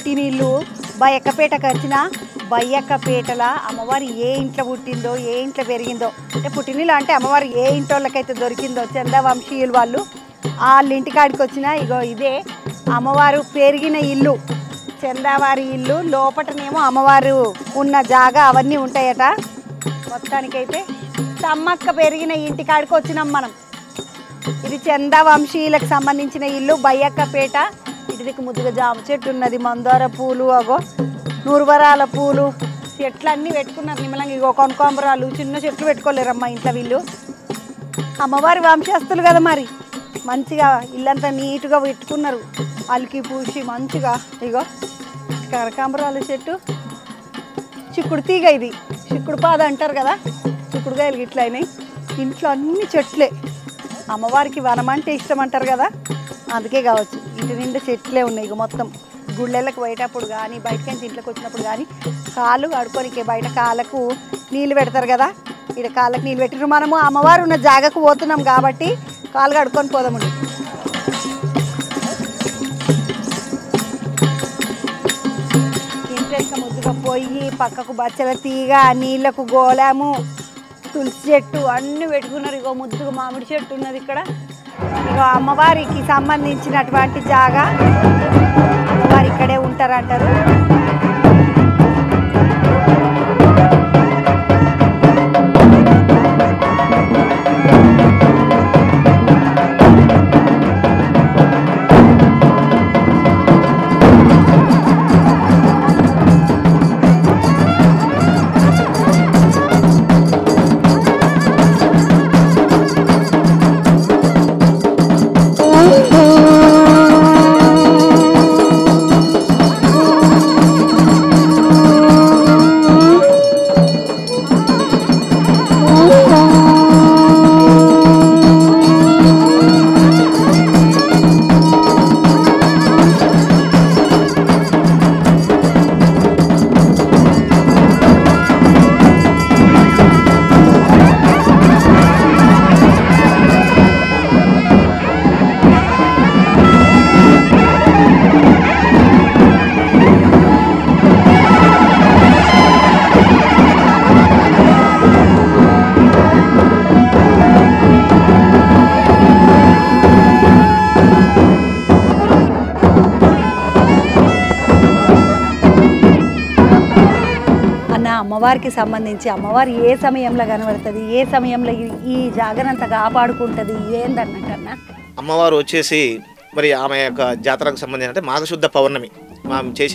పుట్టినిల్లు బయ్యక్కపేటకు వచ్చిన బయ్యక్కపేటల అమ్మవారు ఏ ఇంట్లో పుట్టిందో ఏ ఇంట్లో పెరిగిందో అంటే పుట్టినిల్లు అంటే అమ్మవారు ఏ ఇంటోళ్ళకైతే దొరికిందో చందవంశీయులు వాళ్ళు వాళ్ళ ఇంటికాడికి వచ్చిన ఇగో ఇదే అమ్మవారు పెరిగిన ఇల్లు చందావారి ఇల్లు లోపటనేమో అమ్మవారు ఉన్న జాగా అవన్నీ ఉంటాయట మొత్తానికైతే సమ్మక్క పెరిగిన ఇంటికాడికి వచ్చినాం మనం ఇది చందా వంశీయులకు సంబంధించిన ఇల్లు బయ్యక్కపేట ఇటుదికి ముద్దుగా జామ చెట్టు ఉన్నది మందార పూలు అగో నూరువరాల పూలు చెట్లు అన్నీ పెట్టుకున్నారు నిమ్మలంగా ఇగో కొనకొంబరాలు చిన్న చెట్లు పెట్టుకోలేరమ్మా ఇంట్లో వీళ్ళు అమ్మవారి వంశస్థులు కదా మరి మంచిగా ఇల్లంతా నీట్గా పెట్టుకున్నారు అలికి పూసి మంచిగా ఇగో కనకాంబరాల చెట్టు చిక్కుడు తీగ ఇది చిక్కుడు పాద అంటారు కదా చిక్కుడుకాయలు ఇట్లా అయినాయి ఇంట్లో అన్ని చెట్లే అమ్మవారికి వనం అంటే ఇష్టం అంటారు కదా అందుకే కావచ్చు ఇంటి నిండా చెట్లే ఉన్నాయి ఇక మొత్తం గుళ్ళెళ్ళకి పోయేటప్పుడు కానీ బయటకి ఇంట్లోకి వచ్చినప్పుడు కానీ కాళ్ళు కడుక్కోనికి బయట కాళ్ళకు నీళ్ళు పెడతారు కదా ఇక్కడ కాళ్ళకు నీళ్ళు పెట్టిరు మనము అమ్మవారు ఉన్న జాగకు పోతున్నాం కాబట్టి కాళ్ళు కడుక్కొని పోదామండి ఇంట్లో ముద్దుగా పొయ్యి పక్కకు బచ్చల తీగ నీళ్ళకు గోళము తులసి చెట్టు అన్నీ పెట్టుకున్నారు ఇగో ముద్దుగా మామిడి చెట్టు ఉన్నది ఇక్కడ ఇగో అమ్మవారికి సంబంధించినటువంటి జాగా అమ్మవారు ఇక్కడే ఉంటారంటారు అన్న అమ్మవారికి సంబంధించి అమ్మవారు ఏ సమయంలో కనబడుతుంది ఏ సమయంలో ఈ- ఈ జాగరంతా కాపాడుకుంటుంది ఏందన్నట్టన్నా అమ్మవారు వచ్చేసి మరి ఆమె యొక్క జాతరకు సంబంధించి అంటే మాఘశుద్ధ పౌర్ణమి మనం చేసే